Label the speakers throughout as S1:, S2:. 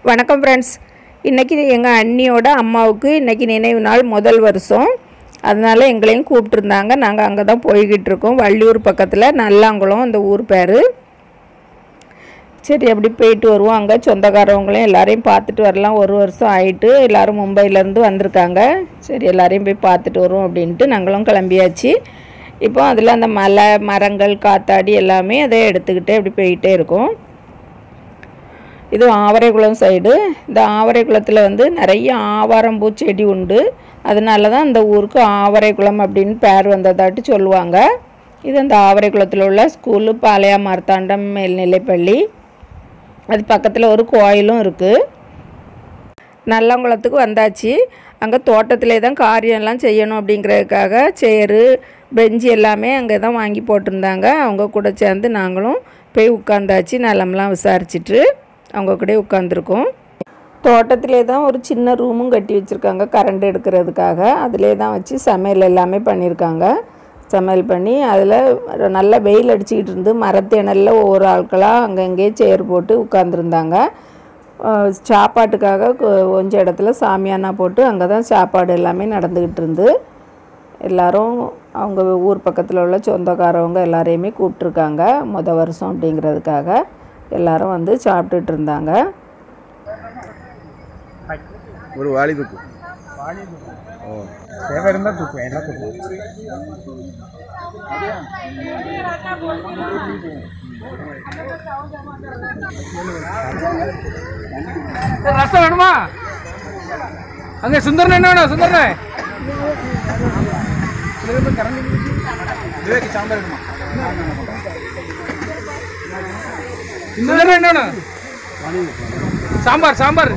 S1: வணக்கம் ஃப்ரெண்ட்ஸ் இன்றைக்கி எங்கள் அண்ணியோட அம்மாவுக்கு இன்றைக்கி நினைவு நாள் முதல் வருஷம் அதனால எங்களையும் கூப்பிட்ருந்தாங்க நாங்கள் அங்கே தான் போய்கிட்டு இருக்கோம் வள்ளியூர் பக்கத்தில் நல்லாங்குளம் அந்த ஊர் பேர் சரி அப்படி போயிட்டு வருவோம் அங்கே சொந்தக்காரவங்களையும் எல்லாரையும் பார்த்துட்டு வரலாம் ஒரு வருஷம் ஆயிட்டு எல்லோரும் மும்பையிலேருந்து வந்திருக்காங்க சரி எல்லாரையும் போய் பார்த்துட்டு வருவோம் அப்படின்ட்டு நாங்களும் கிளம்பியாச்சு இப்போ அதில் அந்த மலை மரங்கள் காத்தாடி எல்லாமே அதை எடுத்துக்கிட்டே அப்படி போயிட்டே இருக்கோம் இது ஆவரைக்குளம் சைடு இந்த ஆவரைக்குளத்தில் வந்து நிறைய ஆவாரம்பூ செடி உண்டு அதனால தான் இந்த ஊருக்கு ஆவரைக்குளம் அப்படின்னு பேர் வந்ததாட்டு சொல்லுவாங்க இது அந்த ஆவரைக்குளத்தில் உள்ள ஸ்கூலு பாளையா மார்த்தாண்டம் மேல்நிலைப்பள்ளி அது பக்கத்தில் ஒரு கோயிலும் இருக்குது நல்லங்குளத்துக்கு வந்தாச்சு அங்கே தோட்டத்திலே தான் காரியம்லாம் செய்யணும் அப்படிங்கிறதுக்காக சேரு பெஞ்சு எல்லாமே அங்கே தான் வாங்கி போட்டிருந்தாங்க அவங்க கூட சேர்ந்து நாங்களும் போய் உட்காந்தாச்சு நலம்லாம் விசாரிச்சுட்டு அவங்க கூட உட்காந்துருக்கோம் தோட்டத்திலே தான் ஒரு சின்ன ரூமும் கட்டி வச்சுருக்காங்க கரண்ட் எடுக்கிறதுக்காக அதிலே தான் வச்சு சமையல் எல்லாமே பண்ணியிருக்காங்க சமையல் பண்ணி அதில் நல்லா வெயில் அடிச்சுக்கிட்டு இருந்து மரத்தேனலில் ஒவ்வொரு ஆட்களாக அங்கங்கே சேர் போட்டு உட்காந்துருந்தாங்க அஹ் சாப்பாட்டுக்காக கொ- கொஞ்சம் இடத்துல சாமியானா போட்டு அங்கே தான் சாப்பாடு எல்லாமே நடந்துக்கிட்டு இருந்து எல்லாரும் அவங்க ஊர் பக்கத்தில் உள்ள சொந்தக்காரவங்க எல்லாரையுமே கூப்பிட்ருக்காங்க முத வருஷம் அப்படிங்கிறதுக்காக எல்லாரும் வந்து சாப்பிட்டுட்டு இருந்தாங்க
S2: ஒரு வாளி தூக்கு ஓ
S3: தேவை இருந்தால் தூக்குவேன் எல்லாம் தூக்குவேன் ரசம் வேணுமா அங்கே சுந்தரன் என்ன வேணும் சுந்தரன் விவேக் சாம்பார் வேணுமா சுந்தரன் என்ன வேணும் சாம்பார் சாம்பார்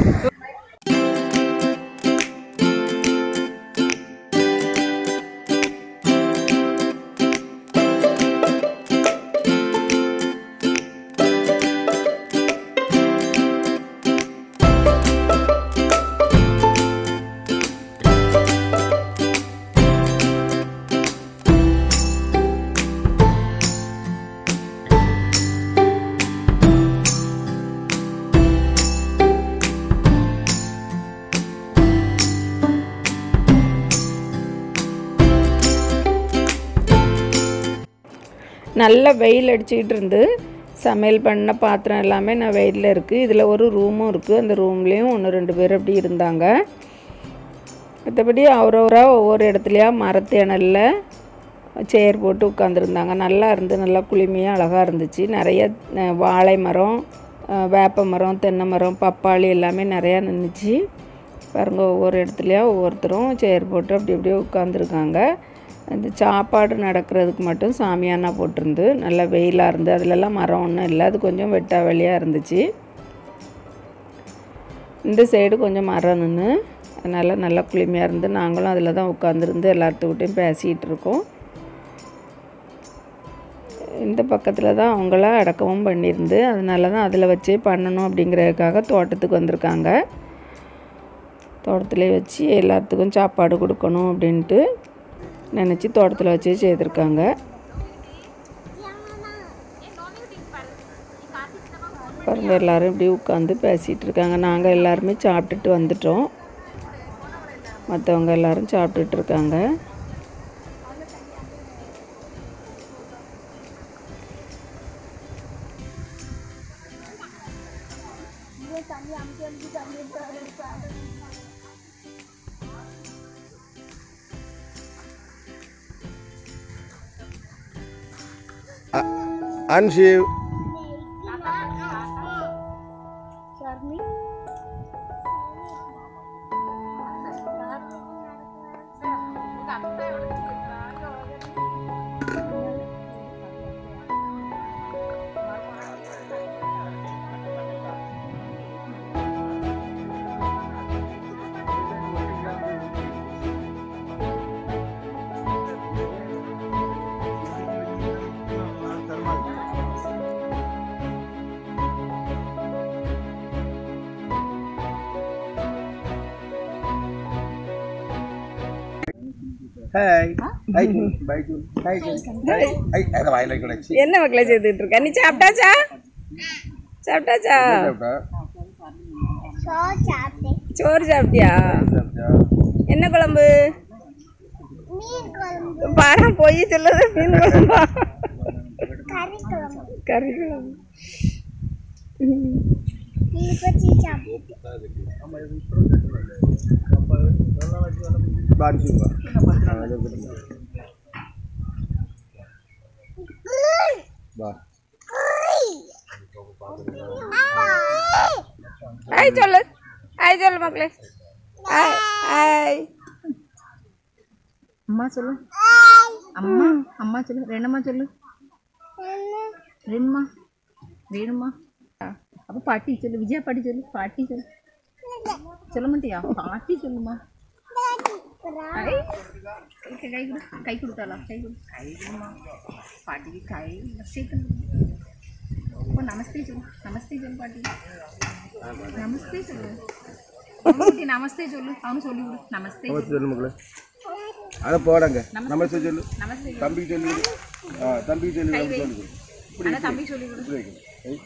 S1: நல்ல வெயில் அடிச்சுக்கிட்டு இருந்து சமையல் பண்ண பாத்திரம் எல்லாமே நான் வெயிலில் இருக்குது இதில் ஒரு ரூமும் இருக்குது அந்த ரூம்லேயும் ஒன்று ரெண்டு பேர் அப்படி இருந்தாங்க மற்றபடி அவரவரா ஒவ்வொரு இடத்துலையா மரத்தேனலில் சேர் போட்டு உட்காந்துருந்தாங்க நல்லா இருந்து நல்லா குளுமையாக அழகாக இருந்துச்சு நிறைய அஹ், வாழை மரம் அஹ், வேப்ப மரம் தென்னை மரம் பப்பாளி எல்லாமே நிறையா நின்றுச்சு பாருங்க ஒவ்வொரு இடத்துலையா ஒவ்வொருத்தரும் சேர் போட்டு அப்படி அப்படியே உட்காந்துருக்காங்க அந்த சாப்பாடு நடக்கிறதுக்கு மட்டும் சாமியானா போட்டிருந்து நல்லா வெயிலாக இருந்து அதுலலாம் மரம் ஒன்றும் இல்லை அது கொஞ்சம் வெட்டா வெளியாக இருந்துச்சு இந்த சைடு கொஞ்சம் மரம் நின்று அதனால் நல்லா குளுமையாக இருந்து நாங்களும் அதில் தான் உட்காந்துருந்து எல்லாத்துக்கிட்டையும் பேசிகிட்டு இருக்கோம் இந்த பக்கத்தில் தான் அவங்கள அடக்கமும் பண்ணியிருந்து அதனால தான் அதில் வச்சே பண்ணணும் அப்படிங்கிறதுக்காக தோட்டத்துக்கு வந்திருக்காங்க தோட்டத்திலே வச்சு எல்லாத்துக்கும் சாப்பாடு கொடுக்கணும் அப்படின்ட்டு நினச்சி தோட்டத்தில் வச்சே செய்திருக்காங்க பாருங்க எல்லாரும் இப்படி உட்காந்து பேசிகிட்டு இருக்காங்க நாங்கள் எல்லாருமே சாப்பிட்டுட்டு வந்துட்டோம் மற்றவங்க எல்லாரும் சாப்பிட்டுட்டு இருக்காங்க
S2: அன்ஷிவ் ஹாய் ஹாய் பை ஜூன் ஹாய் ஹாய் ஹாய் அத வாயில கிடச்சி
S1: என்ன மக்களை செய்துட்டு இருக்க நீ சாப்பிட்டாச்சா சாப்பிட்டாச்சா
S2: சாப்பிட்டா
S1: சோறு சாப்பிட்டியா என்ன குழம்பு பாரு போய் சொல்லுது மீன் குழம்பா கறி குழம்பு
S2: பாரிசு வா
S1: ஆய் சொல்லு ஆய் சொல்லு மக்களே ஆய் ஆய்
S4: அம்மா சொல்லு அம்மா அம்மா சொல்லு ரெண்டம்மா சொல்லு ரெண்டுமா வேணுமா அப்போ பாட்டி சொல்லு விஜயா பாட்டி சொல்லு பாட்டி சொல்லு சொல்ல மாட்டியா பாட்டி சொல்லுமா ஐ, கை கை கொடு கை கொடுத்தாளா கை கொடு கை கொடுமா பாட்டிக்கு கை சேர்த்து அப்போ நமஸ்தே சொல்லு நமஸ்தே சொல்லு பாட்டி நமஸ்தே சொல்லு அம்மாவுக்கு நமஸ்தே சொல்லு அவனு சொல்லி கொடு நமஸ்தே
S2: நமஸ்தே சொல்லு மக்களே அதை போடாங்க நமஸ்தே சொல்லு
S4: நமஸ்தே
S2: தம்பிக்கு சொல்லி கொடு. ஆ தம்பிக்கு சொல்லி கொடு, சொல்லி கொடு.
S4: ஆனால் தம்பி சொல்லி கொடு
S2: இப்படி வைக்கணும். ஐ.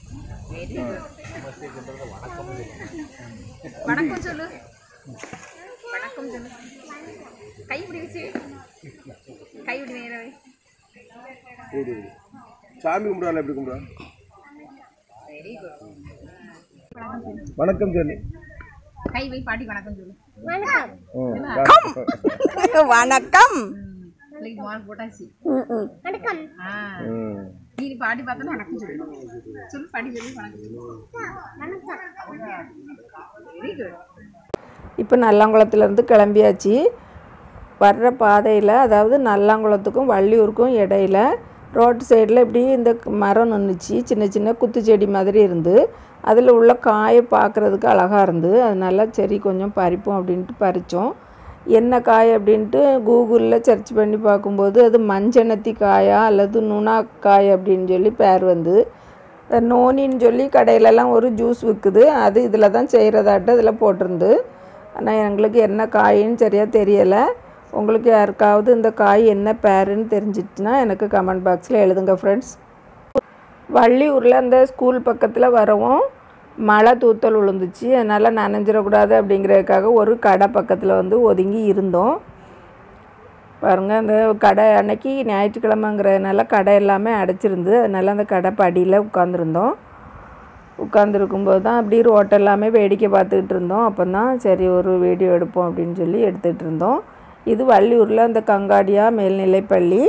S4: வணக்கம் சொல்லு வணக்கம் சொல்லு கை இப்படி வச்சு கை இப்படி நேரவே
S2: ஓடு, ஓடு. சாமி கும்பிடுவாங்க எப்படி கும்பிடுவா வணக்கம் சொல்லு
S4: கை வை பாட்டி வணக்கம் சொல்லு
S2: ம்,
S1: வணக்கம்
S4: பிள்ளைக்கு மார்க் போட்டாச்சு ஆ
S2: ம்.
S4: நீ பாட்டி பார்த்தா வணக்கம் சொல்லு சொல்லு பாட்டி சொல்லு வணக்கம் சொல்லு வெரி குட்
S1: இப்போ நல்லாங்குளத்துலேருந்து கிளம்பியாச்சு வர்ற பாதையில் அதாவது நல்லாங்குளத்துக்கும் வள்ளியூருக்கும் இடையில ரோட்டு சைடில் இப்படி இந்த மரம் நின்றுச்சு சின்ன சின்ன குத்து செடி மாதிரி இருந்து அதில் உள்ள காயை பார்க்குறதுக்கு அழகாக இருந்து அதனால சரி கொஞ்சம் பறிப்போம் அப்படின்ட்டு பறித்தோம் என்ன காய் அப்படின்ட்டு கூகுளில் சர்ச் பண்ணி பார்க்கும்போது அது மஞ்சனத்தி காயா அல்லது நுணாக்காய் அப்படின்னு சொல்லி பேர் வந்து நோனின்னு சொல்லி கடையிலலாம் ஒரு ஜூஸ் விற்குது அது இதில் தான் செய்கிறதாட்டு இதில் போட்டிருந்து ஆனால் எங்களுக்கு என்ன காயின்னு சரியாக தெரியலை உங்களுக்கு யாருக்காவது இந்த காய் என்ன பேருன்னு தெரிஞ்சிட்டுனா எனக்கு கமெண்ட் பாக்ஸில் எழுதுங்க ஃப்ரெண்ட்ஸ் வள்ளியூரில் அந்த ஸ்கூல் பக்கத்தில் வரவும் மழை தூத்தல் விழுந்துச்சு அதனால் நனைஞ்சிடக்கூடாது அப்படிங்கிறதுக்காக ஒரு கடை பக்கத்தில் வந்து ஒதுங்கி இருந்தோம் பாருங்கள் அந்த கடை அன்னைக்கு ஞாயிற்றுக்கிழமைங்கிறதுனால கடை எல்லாமே அடைச்சிருந்து அதனால அந்த கடை படியில் உட்காந்துருந்தோம் உட்காந்துருக்கும்போது தான் அப்படி ரோட் எல்லாமே வேடிக்கை பார்த்துக்கிட்டு இருந்தோம் அப்போ தான் சரி ஒரு வீடியோ எடுப்போம் அப்படின்னு சொல்லி எடுத்துகிட்டு இருந்தோம் இது வள்ளியூரில் அந்த கங்காடியா மேல்நிலைப்பள்ளி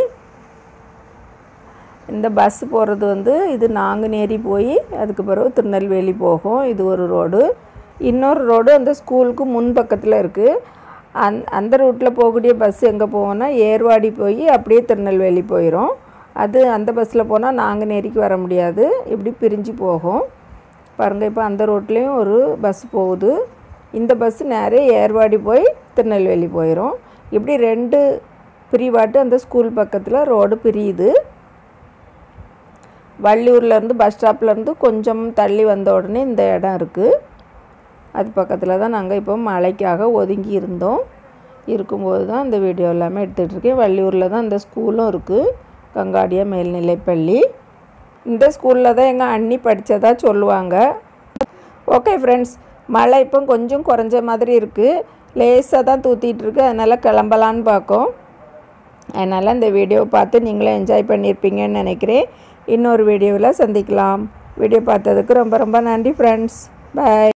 S1: இந்த பஸ் போகிறது வந்து இது நாங்குநேரி போய் அதுக்கு பிறகு திருநெல்வேலி போகும் இது ஒரு ரோடு இன்னொரு ரோடு அந்த ஸ்கூலுக்கு முன் பக்கத்தில் இருக்குது அந் அந்த ரூட்டில் போகக்கூடிய பஸ் எங்கே போவோம்னா ஏர்வாடி போய் அப்படியே திருநெல்வேலி போயிடும் அது அந்த பஸ்ஸில் போனால் நாங்குநேரிக்கு வர முடியாது இப்படி பிரிஞ்சு போகும் பாருங்கள் இப்போ அந்த ரோட்லேயும் ஒரு பஸ் போகுது இந்த பஸ் நேரே ஏர்வாடி போய் திருநெல்வேலி போயிடும் இப்படி ரெண்டு பிரிவாட்டு அந்த ஸ்கூல் பக்கத்தில் ரோடு பிரியுது வள்ளியூர்லேருந்து பஸ் ஸ்டாப்லேருந்து கொஞ்சம் தள்ளி வந்த உடனே இந்த இடம் இருக்குது அது பக்கத்தில் தான் நாங்கள் இப்போ மழைக்காக ஒதுங்கி இருந்தோம் இருக்கும்போது தான் இந்த வீடியோ எல்லாமே எடுத்துகிட்டு இருக்கேன் வள்ளியூரில் தான் இந்த ஸ்கூலும் இருக்குது கங்காடியா மேல்நிலைப்பள்ளி இந்த ஸ்கூலில் தான் எங்கள் அண்ணி படித்ததா சொல்லுவாங்க ஓகே ஃப்ரெண்ட்ஸ் மழை இப்போ கொஞ்சம் குறைஞ்ச மாதிரி இருக்குது லேசாக தான் தூத்திட்டு இருக்கு அதனால் கிளம்பலான்னு பார்க்கோம் அதனால் இந்த வீடியோவை பார்த்து நீங்களும் என்ஜாய் பண்ணியிருப்பீங்கன்னு நினைக்கிறேன் இன்னொரு வீடியோவில் சந்திக்கலாம் வீடியோ பார்த்ததுக்கு ரொம்ப ரொம்ப நன்றி ஃப்ரெண்ட்ஸ் பை